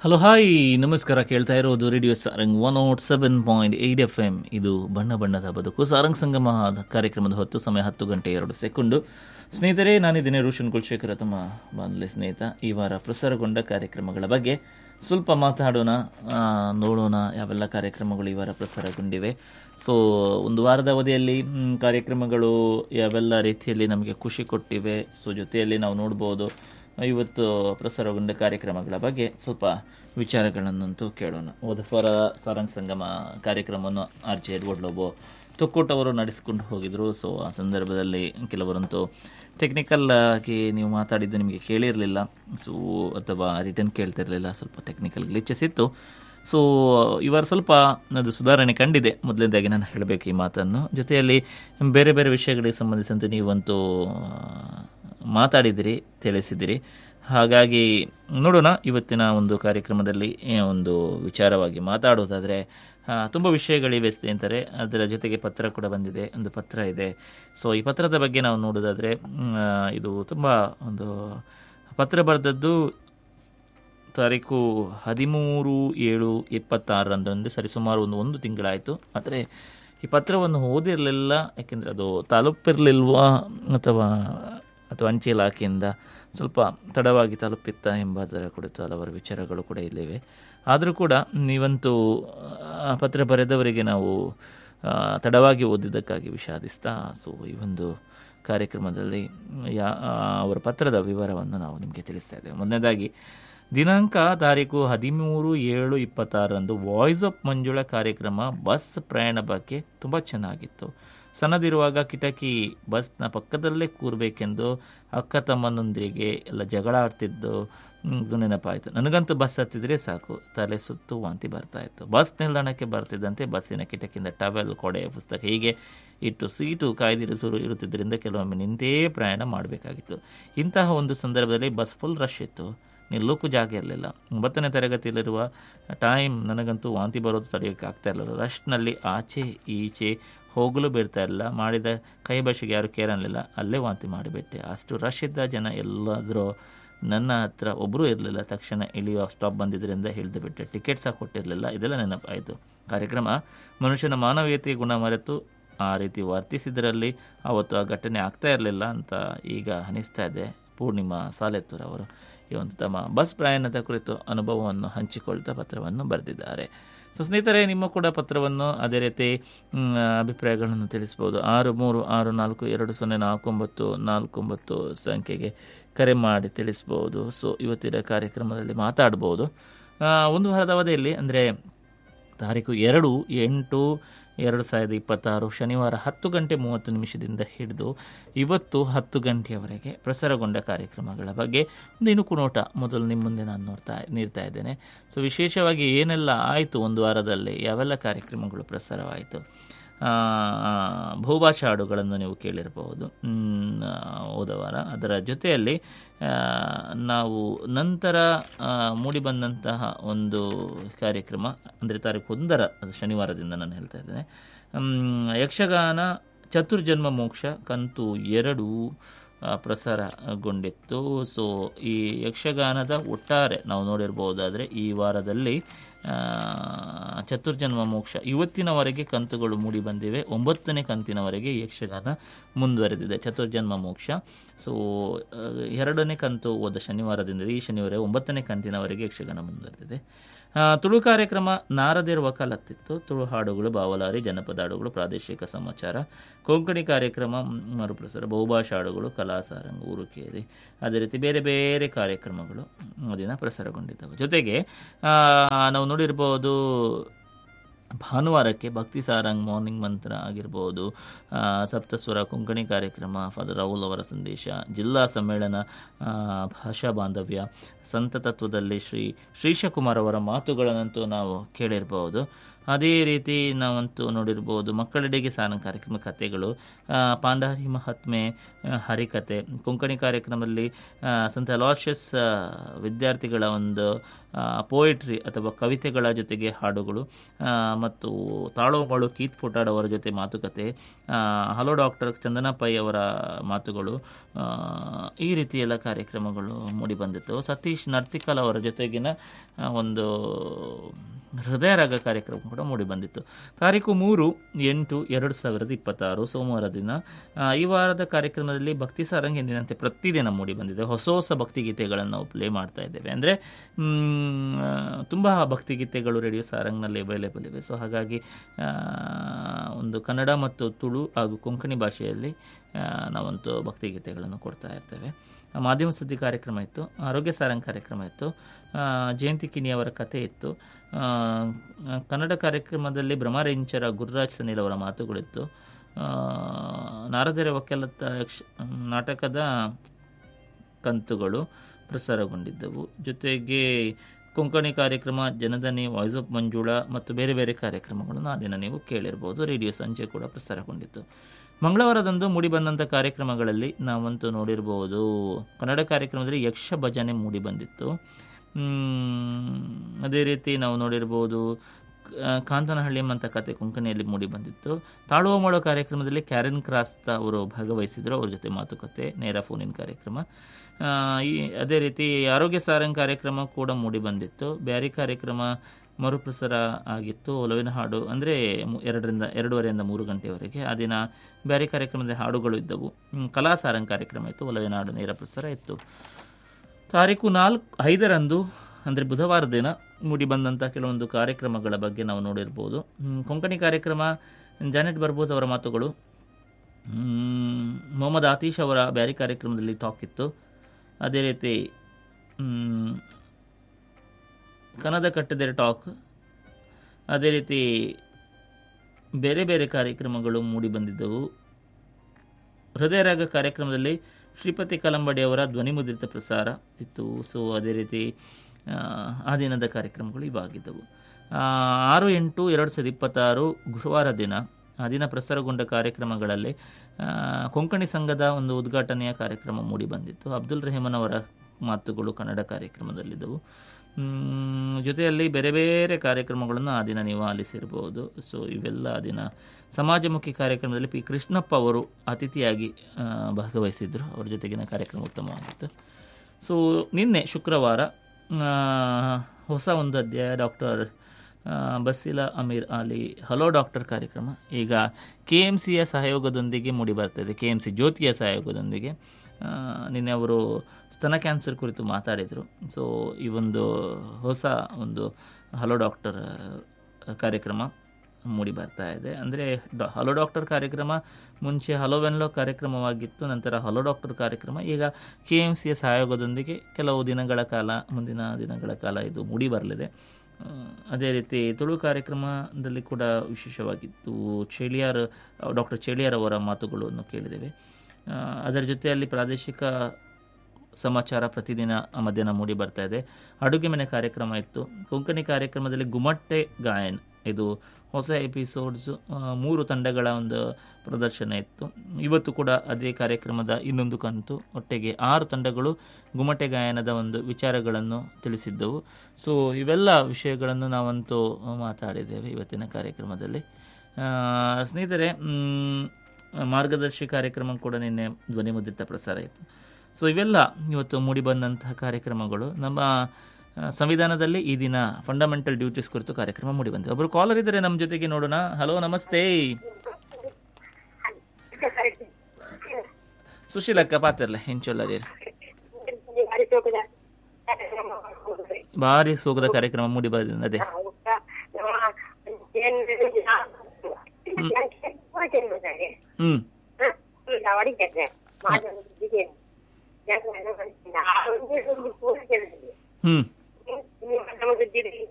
hello hi ನಮಸ್ಕಾರ ಕೇಳ್ತಾ ಇರೋದು radio Saarang one naught seven point eight F M ಇದು ಬಣ್ಣ ಬಣ್ಣದ ಬದುಕು ಸಾರಂಗ್ ಸಂಗಮ ಕಾರ್ಯಕ್ರಮದ ಹೊತ್ತು ಸಮಯ ಹತ್ತು ಗಂಟೆ ಎರಡು ಸೆಕೆಂಡು ಸ್ನೇಹಿತರೆ ನಾನಿದ್ದೇನೆ ರೋಷನ್ ಕುಲಶೇಖರ ತಮ್ಮ ಬಾಂಧಲೆ ಸ್ನೇಹಿತ ಈ ವಾರ ಪ್ರಸಾರಗೊಂಡ ಕಾರ್ಯಕ್ರಮಗಳ ಬಗ್ಗೆ ಸ್ವಲ್ಪ ಮಾತಾಡೋಣ ಆ, ನೋಡೋಣ ಯಾವೆಲ್ಲ ಕಾರ್ಯಕ್ರಮಗಳು ಈ ವಾರ ಪ್ರಸಾರಗೊಂಡಿವೆ ಸೊ ಒಂದು ವಾರದ ಅವಧಿಯಲ್ಲಿ ಮ್, ಕಾರ್ಯಕ್ರಮಗಳು ಯಾವೆಲ್ಲ ರೀತಿಯಲ್ಲಿ ನಮಗೆ ಖುಷಿ ಕೊಟ್ಟಿವೆ ಸೊ ಜೊತೆಯಲ್ಲಿ ನಾವು ನೋಡ್ಬೋದು ಇವತ್ತು ಪ್ರಸಾರಗೊಂಡ ಕಾರ್ಯಕ್ರಮಗಳ ಬಗ್ಗೆ ಸ್ವಲ್ಪ ವಿಚಾರಗಳನ್ನಂತೂ ಕೇಳೋಣ ಹೋದ ವಾರ ಸಾರಂಗ್ ಸಂಗಮ ಕಾರ್ಯಕ್ರಮವನ್ನು R J Edward Lobo Thokkottu ಅವರು ನಡೆಸಿಕೊಂಡು ಹೋಗಿದ್ರು ಸೊ ಆ ಸಂದರ್ಭದಲ್ಲಿ ಕೆಲವರಂತೂ ಟೆಕ್ನಿಕಲ್ ಆಗಿ ನೀವು ಮಾತಾಡಿದ್ದು ನಿಮಗೆ ಕೇಳಿರಲಿಲ್ಲ ಸೊ ಅಥವಾ ರಿಟರ್ನ್ ಕೇಳ್ತಿರಲಿಲ್ಲ ಸ್ವಲ್ಪ ಟೆಕ್ನಿಕಲ್ ಗ್ಲಿಚಸ್ ಇತ್ತು ಸೊ ಇವರು ಸ್ವಲ್ಪ ಅದು ಸುಧಾರಣೆ ಕಂಡಿದೆ ಮೊದಲನೇದಾಗಿ ನಾನು ಹೇಳಬೇಕು ಈ ಮಾತನ್ನು ಜೊತೆಯಲ್ಲಿ ಬೇರೆ ಬೇರೆ ವಿಷಯಗಳಿಗೆ ಸಂಬಂಧಿಸಿದಂತೆ ನೀವಂತೂ ಮಾತಾಡಿದಿರಿ ತಿಳಿಸಿದಿರಿ ಹಾಗಾಗಿ ನೋಡೋಣ ಇವತ್ತಿನ ಒಂದು ಕಾರ್ಯಕ್ರಮದಲ್ಲಿ ಈ ಒಂದು ವಿಚಾರವಾಗಿ ಮಾತಾಡೋದಾದರೆ ತುಂಬ ವಿಷಯಗಳಿವೆ ಸ್ನೇಹಿತರೆ ಅದರ ಜೊತೆಗೆ ಪತ್ರ ಕೂಡ ಬಂದಿದೆ ಒಂದು ಪತ್ರ ಇದೆ ಸೊ ಈ ಪತ್ರದ ಬಗ್ಗೆ ನಾವು ನೋಡೋದಾದರೆ ಮ್, ಇದು ತುಂಬ ಒಂದು ಪತ್ರ ಬರೆದದ್ದು ತಾರೀಕು ಹದಿಮೂರು ಏಳು ಇಪ್ಪತ್ತಾರರಂದು ಸರಿಸುಮಾರು ಒಂದು ಒಂದು ತಿಂಗಳಾಯಿತು ಆದರೆ ಈ ಪತ್ರವನ್ನು ಓದಿರಲಿಲ್ಲ ಯಾಕೆಂದರೆ ಅದು ತಲುಪಿರಲಿಲ್ವಾ ಅಥವಾ ಅಥವಾ ಅಂಚೆ ಇಲಾಖೆಯಿಂದ ಸ್ವಲ್ಪ ತಡವಾಗಿ ತಲುಪಿತ್ತ ಎಂಬುದರ ಕುರಿತು ಹಲವಾರು ವಿಚಾರಗಳು ಕೂಡ ಇಲ್ಲಿವೆ ಆದರೂ ಕೂಡ ನೀವಂತೂ ಆ ಪತ್ರ ಬರೆದವರಿಗೆ ನಾವು ಆ, ತಡವಾಗಿ ಓದಿದ್ದಕ್ಕಾಗಿ ವಿಷಾದಿಸ್ತಾ ಸೊ ಈ ಒಂದು ಕಾರ್ಯಕ್ರಮದಲ್ಲಿ ಯಾ ಆ, ಅವರ ಪತ್ರದ ವಿವರವನ್ನು ನಾವು ನಿಮಗೆ ತಿಳಿಸ್ತಾ ಇದ್ದೇವೆ ಮೊದಲನೇದಾಗಿ ದಿನಾಂಕ ತಾರೀಕು ಹದಿಮೂರು ಏಳು ಇಪ್ಪತ್ತಾರರಂದು ವಾಯ್ಸ್ ಆಫ್ ಮಂಜುಳ ಕಾರ್ಯಕ್ರಮ ಬಸ್ ಪ್ರಯಾಣ ಬಗ್ಗೆ ತುಂಬ ಚೆನ್ನಾಗಿತ್ತು ಸಣ್ಣದಿರುವಾಗ ಕಿಟಕಿ ಬಸ್ನ ಪಕ್ಕದಲ್ಲೇ ಕೂರಬೇಕೆಂದು ಅಕ್ಕ ತಮ್ಮನೊಂದಿಗೆ ಎಲ್ಲ ಜಗಳ ಆಡ್ತಿದ್ದು ಹ್ಮ್, ಇದು ನೆನಪಾಯಿತು ನನಗಂತೂ ಬಸ್ ಹತ್ತಿದ್ರೆ ಸಾಕು ತಲೆ ಸುತ್ತು ವಾಂತಿ ಬರ್ತಾ ಇತ್ತು ಬಸ್ ನಿಲ್ದಾಣಕ್ಕೆ ಬರ್ತಿದ್ದಂತೆ ಬಸ್ಸಿನ ಕಿಟಕಿಯಿಂದ ಟವೆಲ್ ಕೊಡೆ ಪುಸ್ತಕ ಹೀಗೆ ಇಟ್ಟು ಸೀಟು ಕಾಯ್ದಿರಿಸಲು ಇರುತ್ತಿದ್ದರಿಂದ ಕೆಲವೊಮ್ಮೆ ನಿಂತೇ ಪ್ರಯಾಣ ಮಾಡಬೇಕಾಗಿತ್ತು ಇಂತಹ ಒಂದು ಸಂದರ್ಭದಲ್ಲಿ ಬಸ್ ಫುಲ್ ರಶ್ ಇತ್ತು ನಿಲ್ಲೋಕ್ಕೂ ಜಾಗ ಇರಲಿಲ್ಲ ಒಂಬತ್ತನೇ ತರಗತಿಯಲ್ಲಿರುವ ಟೈಮ್ ನನಗಂತೂ ವಾಂತಿ ಬರೋದು ತಡೆಯೋಕ್ಕೆ ಆಗ್ತಾ ಇರಲಿಲ್ಲ ರಶ್ನಲ್ಲಿ ಆಚೆ ಈಚೆ ಹೋಗಲು ಬಿಡ್ತಾ ಇರಲಿಲ್ಲ ಮಾಡಿದ ಕೈ ಭಾಷೆಗೆ ಯಾರು ಕೇರ್ ಅನ್ನಲಿಲ್ಲ ಅಲ್ಲೇ ವಾಂತಿ ಮಾಡಿಬಿಟ್ಟೆ ಅಷ್ಟು ರಶ್ ಇದ್ದ ಜನ ಎಲ್ಲಾದರೂ ನನ್ನ ಹತ್ರ ಒಬ್ಬರೂ ಇರಲಿಲ್ಲ ತಕ್ಷಣ ಇಳಿಯುವ ಸ್ಟಾಪ್ ಬಂದಿದ್ದರಿಂದ ಹಿಡಿದು ಬಿಟ್ಟೆ ಟಿಕೆಟ್ ಸಹ ಕೊಟ್ಟಿರಲಿಲ್ಲ ಇದೆಲ್ಲ ನೆನಪಾಯಿತು ಕಾರ್ಯಕ್ರಮ ಮನುಷ್ಯನ ಮಾನವೀಯತೆ ಗುಣ ಮರೆತು ಆ ರೀತಿ ವರ್ತಿಸಿದ್ರಲ್ಲಿ ಅವತ್ತು ಆ ಘಟನೆ ಆಗ್ತಾ ಇರಲಿಲ್ಲ ಅಂತ ಈಗ ಅನಿಸ್ತಾ ಇದೆ ಪೂರ್ಣಿಮಾ ಸಾಲೆತ್ತೂರ್ ಅವರು ಈ ಒಂದು ತಮ್ಮ ಬಸ್ ಪ್ರಯಾಣದ ಕುರಿತು ಅನುಭವವನ್ನು ಹಂಚಿಕೊಳ್ತಾ ಪತ್ರವನ್ನು ಬರೆದಿದ್ದಾರೆ ಸೊ ಸ್ನೇಹಿತರೆ ನಿಮ್ಮ ಕೂಡ ಪತ್ರವನ್ನು ಅದೇ ರೀತಿ ಮ್, ಅಭಿಪ್ರಾಯಗಳನ್ನು ತಿಳಿಸ್ಬೋದು ಆರು ಮೂರು ಆರು ನಾಲ್ಕು ಎರಡು ಸೊನ್ನೆ ನಾಲ್ಕು ಒಂಬತ್ತು ನಾಲ್ಕು ಒಂಬತ್ತು ಸಂಖ್ಯೆಗೆ ಕರೆ ಮಾಡಿ ತಿಳಿಸ್ಬೋದು ಸೊ ಇವತ್ತಿನ ಕಾರ್ಯಕ್ರಮದಲ್ಲಿ ಮಾತಾಡ್ಬೋದು ಆ, ಒಂದು ವಾರದ ಅವಧಿಯಲ್ಲಿ ಅಂದರೆ ತಾರೀಕು ಎರಡು ಎಂಟು ಎರಡು ಸಾವಿರದ ಇಪ್ಪತ್ತಾರು ಶನಿವಾರ ಹತ್ತು ಗಂಟೆ ಮೂವತ್ತು ನಿಮಿಷದಿಂದ ಹಿಡಿದು ಇವತ್ತು ಹತ್ತು ಗಂಟೆಯವರೆಗೆ ಪ್ರಸಾರಗೊಂಡ ಕಾರ್ಯಕ್ರಮಗಳ ಬಗ್ಗೆ ಒಂದು ಇಣುಕು ನೋಟ ಮೊದಲು ನಿಮ್ಮ ಮುಂದೆ ನಾನು ನೋಡ್ತಾ ನೀಡ್ತಾ ಇದ್ದೇನೆ ಸೊ ವಿಶೇಷವಾಗಿ ಏನೆಲ್ಲ ಆಯಿತು ಒಂದು ವಾರದಲ್ಲಿ ಯಾವೆಲ್ಲ ಕಾರ್ಯಕ್ರಮಗಳು ಪ್ರಸಾರವಾಯಿತು ಆ, ಬಹುಭಾಷಾ ಹಾಡುಗಳನ್ನು ನೀವು ಕೇಳಿರಬಹುದು ಮ್, ಆ, ಹೋದ ವಾರ ಅದರ ಜೊತೆಯಲ್ಲಿ ಆ, ನಾವು ನಂತರ ಆ, ಮೂಡಿಬಂದಂತಹ ಒಂದು ಕಾರ್ಯಕ್ರಮ ಅಂದರೆ ತಾರೀಕು ಒಂದರ ಅದು ಶನಿವಾರದಿಂದ ನಾನು ಹೇಳ್ತಾ ಇದ್ದೇನೆ ಮ್, ಯಕ್ಷಗಾನ ಚತುರ್ಜನ್ಮ ಮೋಕ್ಷ ಕಂತು ಎರಡು ಆ, ಪ್ರಸಾರಗೊಂಡಿತ್ತು ಸೊ ಈ ಯಕ್ಷಗಾನದ ಒಟ್ಟಾರೆ ನಾವು ನೋಡಿರ್ಬೋದಾದರೆ ಈ ವಾರದಲ್ಲಿ ಆ, ಚತುರ್ಜನ್ಮ ಮೋಕ್ಷ ಇವತ್ತಿನವರೆಗೆ ಕಂತುಗಳು ಮೂಡಿ ಬಂದಿವೆ ಒಂಬತ್ತನೇ ಕಂತಿನವರೆಗೆ ಈ ಯಕ್ಷಗಾನ ಮುಂದುವರೆದಿದೆ ಚತುರ್ಜನ್ಮ ಮೋಕ್ಷ ಸೊ ಆ, ಎರಡನೇ ಕಂತು ಹೋದ ಶನಿವಾರದಿಂದ ಈ ಶನಿವಾರ ಒಂಬತ್ತನೇ ಕಂತಿನವರೆಗೆ ಯಕ್ಷಗಾನ ಮುಂದುವರೆದಿದೆ ಆ, ತುಳು ಕಾರ್ಯಕ್ರಮ ನಾರದಿರ ವಕಾಲತ್ತಿತ್ತು ತುಳು ಹಾಡುಗಳು ಬಾವಲಾರಿ ಜನಪದ ಹಾಡುಗಳು ಪ್ರಾದೇಶಿಕ ಸಮಾಚಾರ ಕೊಂಕಣಿ ಕಾರ್ಯಕ್ರಮ ಮ್, ಮರುಪ್ರಸಾರ ಬಹುಭಾಷಾ ಹಾಡುಗಳು ಕಲಾಸಾರಂಗ ಊರುಕೇರಿ ಅದೇ ರೀತಿ ಬೇರೆ ಬೇರೆ ಕಾರ್ಯಕ್ರಮಗಳು ಮ್, ದಿನ ಪ್ರಸಾರಗೊಂಡಿದ್ದವು ಜೊತೆಗೆ ಆ, ನಾವು ನೋಡಿರ್ಬೋದು ಭಾನುವಾರಕ್ಕೆ ಭಕ್ತಿ ಸಾರಂಗ್ ಮಾರ್ನಿಂಗ್ ಮಂತ್ರ ಆಗಿರ್ಬೋದು ಆ, ಸಪ್ತಸ್ವರ ಕೊಂಕಣಿ ಕಾರ್ಯಕ್ರಮ ಫಾದರ್ ರಾಹುಲ್ ಅವರ ಸಂದೇಶ ಜಿಲ್ಲಾ ಸಮ್ಮೇಳನ ಆ, ಭಾಷಾ ಬಾಂಧವ್ಯ ಸಂತ ತತ್ವದಲ್ಲಿ ಶ್ರೀ ಶ್ರೀಶಕುಮಾರ್ ಅವರ ಮಾತುಗಳನ್ನಂತೂ ನಾವು ಕೇಳಿರ್ಬೋದು ಅದೇ ರೀತಿ ನಾವಂತೂ ನೋಡಿರ್ಬೋದು ಮಕ್ಕಳೆಡೆಗೆ ಸಾರಂಗ್ ಕಾರ್ಯಕ್ರಮ ಕಥೆಗಳು ಆ, ಪಾಂಡಾರಿ ಮಹಾತ್ಮೆ ಆ, ಹರಿಕತೆ ಕೊಂಕಣಿ ಕಾರ್ಯಕ್ರಮದಲ್ಲಿ ಆ, ಸಂತ ಅಲಾಷಿಯಸ್ ಆ, ವಿದ್ಯಾರ್ಥಿಗಳ ಒಂದು ಪೋಯಿಟ್ರಿ ಅಥವಾ ಕವಿತೆಗಳ ಜೊತೆಗೆ ಹಾಡುಗಳು ಆ, ಮತ್ತು ತಾಳೋಮಳು ಕೀತ್ ಫುಟಾಡ್ ಅವರ ಜೊತೆ ಮಾತುಕತೆ ಆ, ಹಲೋ ಡಾಕ್ಟರ್ ಚಂದನ ಪೈ ಅವರ ಮಾತುಗಳು ಆ, ಈ ರೀತಿ ಎಲ್ಲ ಕಾರ್ಯಕ್ರಮಗಳು ಮೂಡಿಬಂದಿತ್ತು ಸತೀಶ್ ನರ್ತಿಕಲ್ ಅವರ ಜೊತೆಗಿನ ಆ, ಒಂದು ಹೃದಯ ರಾಗ ಕಾರ್ಯಕ್ರಮ ಕೂಡ ಮೂಡಿಬಂದಿತ್ತು ತಾರೀಕು ಮೂರು ಎಂಟು ಎರಡು ಸಾವಿರದ ಇಪ್ಪತ್ತಾರು ಸೋಮವಾರ ದಿನ ಆ, ಈ ವಾರದ ಕಾರ್ಯಕ್ರಮದಲ್ಲಿ ಭಕ್ತಿ ಸಾರಂಗ್ ಎಂದಿನಂತೆ ಪ್ರತಿದಿನ ಮೂಡಿಬಂದಿದೆ ಹೊಸ ಹೊಸ ಭಕ್ತಿಗೀತೆಗಳನ್ನು ನಾವು ಪ್ಲೇ ಮಾಡ್ತಾ ಇದ್ದೇವೆ ಅಂದರೆ ತುಂಬ ಭಕ್ತಿಗೀತೆಗಳು ರೇಡಿಯೋ ಸಾರಂಗ್ನಲ್ಲಿ ಅವೈಲೇಬಲ್ ಇವೆ ಸೊ ಹಾಗಾಗಿ ಆ, ಒಂದು ಕನ್ನಡ ಮತ್ತು ತುಳು ಹಾಗೂ ಕೊಂಕಣಿ ಭಾಷೆಯಲ್ಲಿ ಆ, ನಾವಂತೂ ಭಕ್ತಿಗೀತೆಗಳನ್ನು ಕೊಡ್ತಾ ಇರ್ತೇವೆ ಆ, ಮಾಧ್ಯಮ ಸುದ್ದಿ ಕಾರ್ಯಕ್ರಮ ಇತ್ತು ಆರೋಗ್ಯ ಸಾರಂಗ್ ಕಾರ್ಯಕ್ರಮ ಇತ್ತು ಆ, ಜಯಂತಿ ಕಿನಿ ಅವರ ಕಥೆ ಇತ್ತು ಆ, ಕನ್ನಡ ಕಾರ್ಯಕ್ರಮದಲ್ಲಿ ಭ್ರಮರೇಂಚರ ಗುರುರಾಜ್ ಸನಿಲ್ ಅವರ ಮಾತುಗಳಿತ್ತು ಆ, ನಾರದರ ವಕೀಲತ್ತ ಯಕ್ಷ- ನಾಟಕದ ಕಂತುಗಳು ಪ್ರಸಾರಗೊಂಡಿದ್ದವು ಜೊತೆಗೆ ಕೊಂಕಣಿ ಕಾರ್ಯಕ್ರಮ ಜನದನಿ ವಾಯ್ಸ್ ಆಫ್ ಮಂಜುಳ ಮತ್ತು ಬೇರೆ ಬೇರೆ ಕಾರ್ಯಕ್ರಮಗಳನ್ನು ಆ ದಿನ ನೀವು ಕೇಳಿರ್ಬೋದು ರೇಡಿಯೋ ಸಂಜೆ ಕೂಡ ಪ್ರಸಾರಗೊಂಡಿತ್ತು ಮಂಗಳವಾರದಂದು ಮೂಡಿಬಂದಂಥ ಕಾರ್ಯಕ್ರಮಗಳಲ್ಲಿ ನಾವಂತೂ ನೋಡಿರ್ಬೋದು ಕನ್ನಡ ಕಾರ್ಯಕ್ರಮದಲ್ಲಿ ಯಕ್ಷ ಭಜನೆ ಮೂಡಿಬಂದಿತ್ತು ಮ್, ಅದೇ ರೀತಿ ನಾವು ನೋಡಿರ್ಬೋದು ಕ- ಕಾಂತನಹಳ್ಳಿ ಅಂತ ಕತೆ ಕೊಂಕಣಿಯಲ್ಲಿ ಮೂಡಿ ಬಂದಿತ್ತು ತಾಳುವ ಮಾಡೋ ಕಾರ್ಯಕ್ರಮದಲ್ಲಿ ಕ್ಯಾರನ್ ಕ್ರಾಸ್ತ ಅವರು ಭಾಗವಹಿಸಿದ್ರು ಅವ್ರ ಜೊತೆ ಮಾತುಕತೆ ನೇರ ಫೋನಿನ ಕಾರ್ಯಕ್ರಮ ಆ, ಈ ಅದೇ ರೀತಿ ಆರೋಗ್ಯ ಸಾರಂಗ್ ಕಾರ್ಯಕ್ರಮ ಕೂಡ ಮೂಡಿ ಬಂದಿತ್ತು ಬ್ಯಾರಿ ಕಾರ್ಯಕ್ರಮ ಮರುಪ್ರಸಾರ ಆಗಿತ್ತು ಒಲವಿನ ಹಾಡು ಅಂದರೆ ಎರಡರಿಂದ ಎರಡೂವರೆಯಿಂದ ಮೂರು ಗಂಟೆವರೆಗೆ ಆ ದಿನ ಬ್ಯಾರಿ ಕಾರ್ಯಕ್ರಮದ ಹಾಡುಗಳು ಇದ್ದವು ಹ್ಮ್, ಕಲಾ ಸಾರಂಗ್ ಕಾರ್ಯಕ್ರಮ ಇತ್ತು ಒಲವಿನ ಹಾಡು ನೇರ ಪ್ರಸಾರ ಇತ್ತು ತಾರೀಕು ನಾಲ್ಕು ಐದರಂದು ಅಂದರೆ ಬುಧವಾರ ದಿನ ಮೂಡಿಬಂದಂಥ ಕೆಲವೊಂದು ಕಾರ್ಯಕ್ರಮಗಳ ಬಗ್ಗೆ ನಾವು ನೋಡಿರ್ಬೋದು ಹ್ಮ್, ಕೊಂಕಣಿ ಕಾರ್ಯಕ್ರಮ ಜಾನೆಟ್ ಬರ್ಬೋಸ್ ಅವರ ಮಾತುಗಳು ಹ್ಮ್, ಮೊಹಮ್ಮದ್ ಆತೀಶ್ ಅವರ ಬ್ಯಾರಿ ಕಾರ್ಯಕ್ರಮದಲ್ಲಿ ಟಾಕ್ ಇತ್ತು ಅದೇ ರೀತಿ ಹ್ಮ್, ಕನ್ನಡ ಕಟ್ಟದೆರೆ ಟಾಕ್ ಅದೇ ರೀತಿ ಬೇರೆ ಬೇರೆ ಕಾರ್ಯಕ್ರಮಗಳು ಮೂಡಿ ಬಂದಿದ್ದವು ಹೃದಯರಾಗ ಕಾರ್ಯಕ್ರಮದಲ್ಲಿ ಶ್ರೀಪತಿ ಕಲಂಬಡಿ ಅವರ ಧ್ವನಿಮುದ್ರಿತ ಪ್ರಸಾರ ಇತ್ತು ಸೊ ಅದೇ ರೀತಿ ಆ, ಆ ದಿನದ ಕಾರ್ಯಕ್ರಮಗಳು ಇವಾಗಿದ್ದವು ಆ, ಆರು ಎಂಟು ಎರಡು ಸಾವಿರದ ಇಪ್ಪತ್ತಾರು ಗುರುವಾರ ದಿನ ಆ ದಿನ ಪ್ರಸಾರಗೊಂಡ ಕಾರ್ಯಕ್ರಮಗಳಲ್ಲಿ ಆ, ಕೊಂಕಣಿ ಸಂಘದ ಒಂದು ಉದ್ಘಾಟನೆಯ ಕಾರ್ಯಕ್ರಮ ಮೂಡಿ ಬಂದಿತ್ತು ಅಬ್ದುಲ್ ರೆಹಮಾನ್ ಅವರ ಮಾತುಗಳು ಕನ್ನಡ ಕಾರ್ಯಕ್ರಮದಲ್ಲಿದ್ದವು ಮ್, ಜೊತೆಯಲ್ಲಿ ಬೇರೆ ಬೇರೆ ಕಾರ್ಯಕ್ರಮಗಳನ್ನು ಆ ದಿನ ನೀವು ಆಲಿಸಿರ್ಬೋದು ಸೊ ಇವೆಲ್ಲ ಆ ದಿನ ಸಮಾಜಮುಖಿ ಕಾರ್ಯಕ್ರಮದಲ್ಲಿ ಪಿ ಕೃಷ್ಣಪ್ಪ ಅವರು ಅತಿಥಿಯಾಗಿ ಆ, ಭಾಗವಹಿಸಿದ್ರು ಅವ್ರ ಜೊತೆಗಿನ ಕಾರ್ಯಕ್ರಮ ಉತ್ತಮವಾಗಿತ್ತು ಸೊ ನಿನ್ನೆ ಶುಕ್ರವಾರ ಆ, ಹೊಸ ಒಂದು ಅಧ್ಯಾಯ doctor Baseela Ameer Ali hello doctor ಕಾರ್ಯಕ್ರಮ ಈಗ ಕೆ ಎಮ್ ಸಿಯ ಸಹಯೋಗದೊಂದಿಗೆ ಮೂಡಿ ಬರ್ತಾಯಿದೆ ಕೆ ಎಮ್ ಸಿ ಜ್ಯೋತಿಯ ಸಹಯೋಗದೊಂದಿಗೆ ಆ, ನಿನ್ನೆ ಅವರು ಸ್ತನ ಕ್ಯಾನ್ಸರ್ ಕುರಿತು ಮಾತಾಡಿದರು ಸೊ ಈ ಒಂದು ಹೊಸ ಒಂದು ಹಲೋ ಡಾಕ್ಟರ್ ಕಾರ್ಯಕ್ರಮ ಮೂಡಿ ಬರ್ತಾ ಇದೆ ಅಂದರೆ ಡಾ ಹಲೋ ಡಾಕ್ಟರ್ ಕಾರ್ಯಕ್ರಮ ಮುಂಚೆ ಹಲೋ ವೆನ್ಲೋ ಕಾರ್ಯಕ್ರಮವಾಗಿತ್ತು ನಂತರ ಹಲೋ ಡಾಕ್ಟರ್ ಕಾರ್ಯಕ್ರಮ ಈಗ ಕೆ ಎಮ್ ಸಿಯ ಸಹಯೋಗದೊಂದಿಗೆ ಕೆಲವು ದಿನಗಳ ಕಾಲ ಮುಂದಿನ ದಿನಗಳ ಕಾಲ ಇದು ಮೂಡಿ ಬರಲಿದೆ ಆ, ಅದೇ ರೀತಿ ತುಳು ಕಾರ್ಯಕ್ರಮದಲ್ಲಿ ಕೂಡ ವಿಶೇಷವಾಗಿತ್ತು ಚೇಳಿಯಾರ್ ಡಾಕ್ಟರ್ ಚೇಳಿಯಾರ್ ಅವರ ಮಾತುಗಳನ್ನು ಕೇಳಿದ್ದೇವೆ ಆ, ಅದರ ಜೊತೆಯಲ್ಲಿ ಪ್ರಾದೇಶಿಕ ಸಮಾಚಾರ ಪ್ರತಿದಿನ ಮಧ್ಯಾಹ್ನ ಮೂಡಿ ಬರ್ತಾ ಇದೆ ಅಡುಗೆ ಮನೆ ಕಾರ್ಯಕ್ರಮ ಇತ್ತು ಕೊಂಕಣಿ ಕಾರ್ಯಕ್ರಮದಲ್ಲಿ ಗುಮಟ್ಟೆ ಗಾಯನ್ ಇದು ಹೊಸ ಎಪಿಸೋಡ್ಸ್ ಮೂರು ತಂಡಗಳ ಒಂದು ಪ್ರದರ್ಶನ ಇತ್ತು ಇವತ್ತು ಕೂಡ ಅದೇ ಕಾರ್ಯಕ್ರಮದ ಇನ್ನೊಂದು ಕಂತು ಒಟ್ಟಿಗೆ ಆರು ತಂಡಗಳು ಗುಮಟೆ ಗಾಯನದ ಒಂದು ವಿಚಾರಗಳನ್ನು ತಿಳಿಸಿದ್ದವು ಸೊ ಇವೆಲ್ಲ ವಿಷಯಗಳನ್ನು ನಾವಂತೂ ಮಾತಾಡಿದ್ದೇವೆ ಇವತ್ತಿನ ಕಾರ್ಯಕ್ರಮದಲ್ಲಿ ಆ, ಸ್ನೇಹಿತರೆ ಮ್, ಮಾರ್ಗದರ್ಶಿ ಕಾರ್ಯಕ್ರಮ ಕೂಡ ನಿನ್ನೆ ಧ್ವನಿಮುದ್ರಿತ ಪ್ರಸಾರ ಇತ್ತು ಸೊ ಇವೆಲ್ಲ ಇವತ್ತು ಮೂಡಿಬಂದಂತಹ ಕಾರ್ಯಕ್ರಮಗಳು ನಮ್ಮ ಆ, ಸಂವಿಧಾನದಲ್ಲಿ ಈ ದಿನ ಫಂಡಮೆಂಟಲ್ ಡ್ಯೂಟೀಸ್ ಕುರಿತು ಕಾರ್ಯಕ್ರಮ ಮೂಡಿಬಂದಿದೆ ಒಬ್ಬರು ಕಾಲರ್ ಇದ್ದಾರೆ ನಮ್ಮ ಜೊತೆಗೆ ನೋಡೋಣ ಹಲೋ ನಮಸ್ತೆ ಸುಶೀಲಕ್ಕ ಪಾತ್ರಲ್ಲ ಹೆಂಚೊಲ್ಲರಿ ಭಾರಿ ಸೋಗದ ಕಾರ್ಯಕ್ರಮ ಮೂಡಿ ಬಂದಿದೆ ಅದೇ ಹ್ಮ್ ಹ್ಮ್